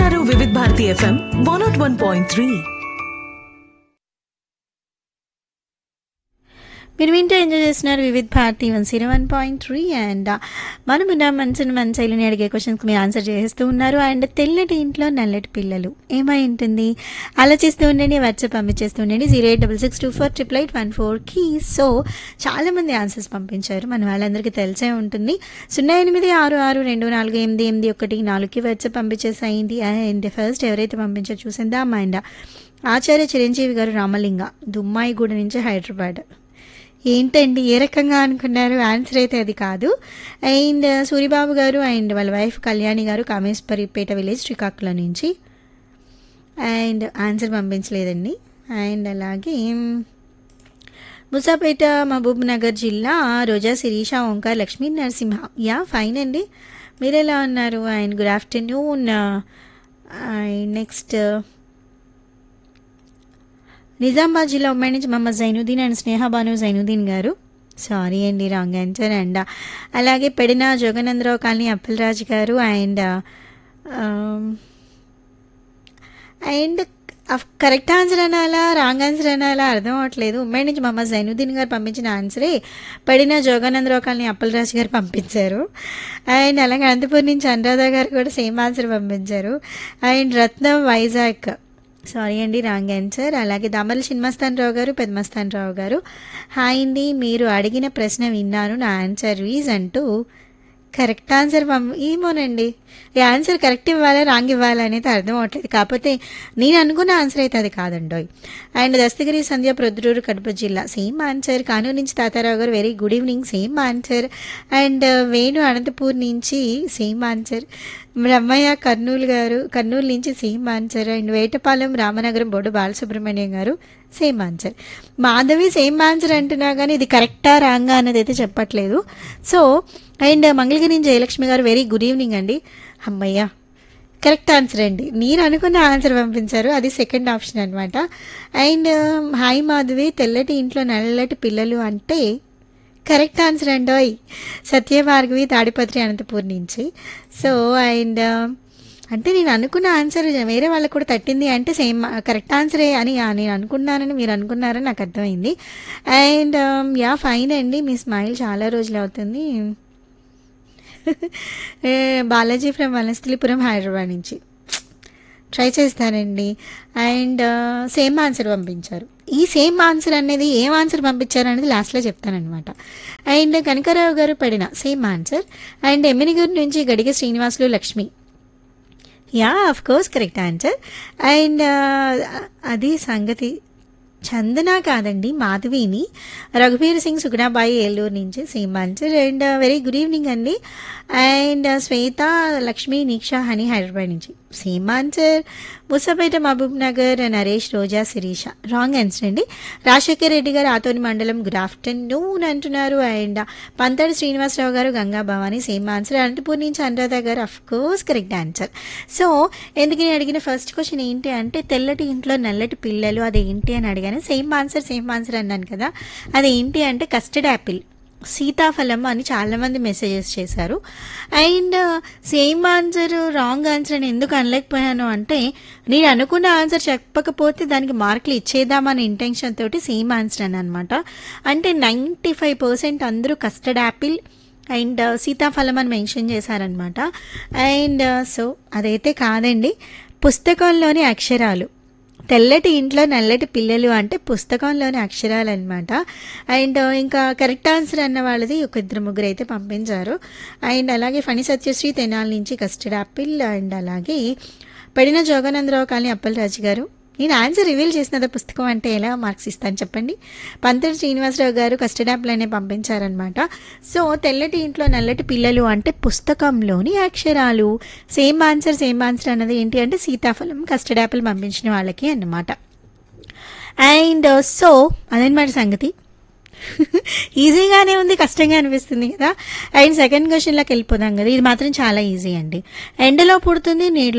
వింటున్నారు Vividh Bharati FM one nought one point three మీరు వింటూ ఎంజాయ్ చేస్తున్నారు Vividh Bharati one zero one point three and మనం ఉన్న మనసుని మన శైలిని అడిగే క్వశ్చన్స్కి మీరు ఆన్సర్ చేస్తూ ఉన్నారు అండ్ తెల్లటి ఇంట్లో నల్లటి పిల్లలు ఏమై ఉంటుంది ఆలోచిస్తూ ఉండండి వాట్సాప్ పంపించేస్తూ ఉండండి zero eight double six two four triple eight one ఫోర్కి సో చాలామంది ఆన్సర్స్ పంపించారు మన వాళ్ళందరికీ తెలిసే ఉంటుంది సున్నా ఎనిమిది ఆరు ఆరు రెండు నాలుగు ఎనిమిది ఎనిమిది ఒకటి నాలుగుకి వాట్సాప్ పంపించేసాయింది అండ్ ఫస్ట్ ఎవరైతే పంపించారో చూసిందా అండ్ ఆచార్య చిరంజీవి గారు రామలింగ దుమ్మాయిగూడ నుంచి హైదరాబాద్ ఏంటండి ఏ రకంగా అనుకున్నారు ఆన్సర్ అయితే అది కాదు అండ్ సూరిబాబు గారు అండ్ వాళ్ళ వైఫ్ కళ్యాణి గారు కామేశ్వరిపేట విలేజ్ శ్రీకాకుళం నుంచి అండ్ ఆన్సర్ పంపించలేదండి అండ్ అలాగే ముసాపేట మహబూబ్ నగర్ జిల్లా రోజా శిరీష ఓంకార్ లక్ష్మీ నరసింహ యా ఫైన్ అండి మీరు ఎలా ఉన్నారు and good afternoon and next Nizamabad జిల్లా ఉమ్మడి నుంచి మహమ్మద్ జైనుద్దీన్ అండ్ స్నేహబాను జైనుద్దీన్ గారు సారీ అండి రాంగ్ ఆన్సర్ అండ్ అలాగే పెడిన జోగనందరావు కాలనీ అప్పలరాజు గారు అండ్ అండ్ కరెక్ట్ ఆన్సర్ అనాలా రాంగ్ ఆన్సర్ అనాలా అర్థం అవ్వట్లేదు ఉమ్మడి నుంచి మహమ్మద్ జైనుద్దీన్ గారు పంపించిన ఆన్సరే పడిన జోగానందరావు కాలనీ అప్పలరాజు గారు పంపించారు అండ్ అలాగే అనంతపూర్ నుంచి అనురాధ గారు కూడా సేమ్ ఆన్సర్ పంపించారు అండ్ రత్నం వైజాగ్ సారీ అండి రాంగ్ ఆన్సర్ అలాగే దామర్ల చిన్మస్తాన్ రావు గారు పెద్దమస్తాన్ రావు గారు హాయ్ అండి మీరు అడిగిన ప్రశ్న విన్నాను నా ఆన్సర్ ఈజ్ అంటూ కరెక్ట్ ఆన్సర్ పంప ఏమోనండి ఈ ఆన్సర్ కరెక్ట్ ఇవ్వాలా రాంగ్ ఇవ్వాలా అనేది అర్థం అవట్లేదు కాకపోతే నేను అనుకున్న ఆన్సర్ అయితే అది కాదండోయ్ అండ్ దస్తగిరి సంధ్య ప్రొద్దుటూరు కడప జిల్లా సేమ్ ఆన్సర్ కానూరు నుంచి తాతారావు గారు very good evening same answer and Venu Anantapur నుంచి సేమ్ ఆన్సర్ బ్రహ్మయ్య కర్నూలు గారు కర్నూలు నుంచి same answer and Vetapalem Ramanagaram Boddu Balasubrahmanyam గారు same answer Madhavi same answer అంటున్నా కానీ ఇది కరెక్టా రాంగా అన్నది అయితే చెప్పట్లేదు సో అండ్ మంగళగిరి జయలక్ష్మి గారు వెరీ గుడ్ ఈవినింగ్ అండి అమ్మయ్య కరెక్ట్ ఆన్సర్ అండి మీరు అనుకున్న ఆన్సర్ పంపించారు అది సెకండ్ ఆప్షన్ అనమాట అండ్ హాయ్ మాధవి తెల్లటి ఇంట్లో నల్లటి పిల్లలు అంటే కరెక్ట్ ఆన్సర్ అండోయ్ సత్యభార్గవి తాడిపత్రి అనంతపూర్ నుంచి సో అండ్ అంటే నేను అనుకున్న ఆన్సర్ వేరే వాళ్ళకి కూడా తట్టింది అంటే సేమ్ కరెక్ట్ ఆన్సరే అని నేను అనుకున్నానని మీరు అనుకున్నారని నాకు అర్థమైంది అండ్ యా ఫైన్ అండి మీ స్మైల్ చాలా రోజులు అవుతుంది బాలాజీ ఫ్రమ్ వనస్థలిపురం హైదరాబాద్ నుంచి ట్రై చేస్తానండి అండ్ సేమ్ ఆన్సర్ పంపించారు ఈ సేమ్ ఆన్సర్ అనేది ఏం ఆన్సర్ పంపించారు అనేది లాస్ట్లో చెప్తానమాట అండ్ కనకరావు గారు పడిన సేమ్ ఆన్సర్ అండ్ ఎమ్మినిగూరు నుంచి Gadiga Srinivasulu Lakshmi yeah of course correct answer and అది సంగతి చందన కాదండి మాధవిని రఘువీర్ సింగ్ సుగుణాబాయి ఏలూరు నుంచి same answer and very good evening అండి అండ్ శ్వేత లక్ష్మీ నీక్షా హనీ హైదరాబాద్ నుంచి same answer Musapet Mahabubnagar Naresh Roja Sirisha wrong answer అండి రాజశేఖర్ రెడ్డి గారు ఆతోని మండలం గుడ్ ఆఫ్టర్నూన్ అంటున్నారు అండ్ పంతడి శ్రీనివాసరావు గారు గంగా భవాని సేమ్ ఆన్సర్ అనంతపూర్ నుంచి అనురాధ గారు of course correct answer so ఎందుకు నేను అడిగిన ఫస్ట్ క్వశ్చన్ ఏంటి అంటే తెల్లటి ఇంట్లో నల్లటి పిల్లలు అది ఏంటి అని అడిగాను సేమ్ ఆన్సర్ సేమ్ ఆన్సర్ అన్నాను కదా అది ఏంటి అంటే కస్టర్డ్ యాపిల్ సీతాఫలం అని చాలామంది మెసేజెస్ చేశారు and same answer wrong answer అని ఎందుకు అనలేకపోయాను అంటే నేను అనుకున్న ఆన్సర్ చెప్పకపోతే దానికి మార్కులు ఇచ్చేద్దామనే ఇంటెన్షన్ తోటి సేమ్ ఆన్సర్ అని అనమాట అంటే నైంటీ ఫైవ్ పర్సెంట్ అందరూ కస్టర్డ్ యాపిల్ అండ్ సీతాఫలం అని మెన్షన్ చేశారనమాట అండ్ సో అదైతే కాదండి పుస్తకంలోని అక్షరాలు తెల్లటి ఇంట్లో నల్లటి పిల్లలు అంటే పుస్తకంలోని అక్షరాలు అనమాట అండ్ ఇంకా కరెక్ట్ ఆన్సర్ అన్న వాళ్ళది ఒక ఇద్దరు ముగ్గురు అయితే పంపించారు అండ్ అలాగే ఫణి సత్యశ్రీ తెనాల నుంచి కస్టర్డ్ యాపిల్ అండ్ అలాగే పడిన జోగానందరావు కాలనీ అప్పలరాజు గారు నేను ఆన్సర్ రివీల్ చేసిన పుస్తకం అంటే ఎలా మార్క్స్ ఇస్తాను చెప్పండి పంతటి శ్రీనివాసరావు గారు కస్టర్డ్ యాప్లు అనే పంపించారనమాట సో తెల్లటి ఇంట్లో నల్లటి పిల్లలు అంటే పుస్తకంలోని అక్షరాలు సేమ్ ఆన్సర్ సేమ్ ఆన్సర్ అన్నది ఏంటి అంటే సీతాఫలం కస్టర్డ్ యాపిల్ పంపించిన వాళ్ళకి అన్నమాట అండ్ సో అదనమాట సంగతి ఈజీగానే ఉంది కష్టంగా అనిపిస్తుంది కదా అండ్ సెకండ్ క్వశ్చన్లోకి వెళ్ళిపోదాం కదా ఇది మాత్రం చాలా ఈజీ అండి ఎండలో పుడుతుంది నీటిలో